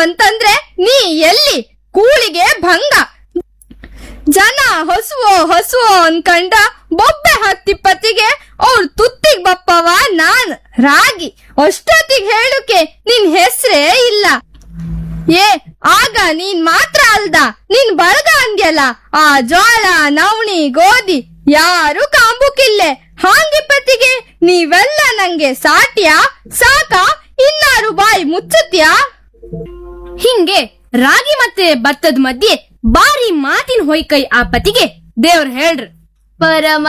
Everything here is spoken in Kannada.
ಬಂತಂದ್ರೆ ನೀ ಎಲ್ಲಿ ಕೂಳಿಗೆ ಭಂಗ ಜನ ಹೊಸುವೋ ಹೊಸುವೋ ಅನ್ಕಂಡ ಬೊಬ್ಬೆ ಹತ್ತಿ ಪತಿಗೆ ಅವ್ರ ತುತ್ತಿಗ್ ಬಪ್ಪವ ನಾನ್ ರಾಗಿ ಅಷ್ಟೊತ್ತಿಗ್ ಹೇಳುಕೆ ನಿನ್ ಹೆಸ್ರೇ ಇಲ್ಲ ಏ ಆಗ ನೀನ್ ಮಾತ್ರ ಅಲ್ದ ನೀನ್ ಬಳಗ ಅಂದ್ಯಲ್ಲ ಆ ಜೋಳ ನವಣಿ ಗೋಧಿ ಯಾರು ಕಾಂಬುಕಿಲ್ಲೆ ಹಾಂಗಿಪ್ಪತ್ತಿಗೆ ನೀವೆಲ್ಲ ನಂಗೆ ಸಾಟ್ಯಾ ಸಾಕ ಇನ್ನಾರು ಬಾಯಿ ಮುಚ್ಚುತ್ಯಾ ಹಿಂಗೆ ರಾಗಿ ಮತ್ತೆ ಭತ್ತದ ಮಧ್ಯೆ ಬಾರಿ ಮಾತಿನ ಹೊಯ್ಕೈ ಆ ಪತಿಗೆ ದೇವ್ರ ಹೇಳ್ರಿ ಪರಮ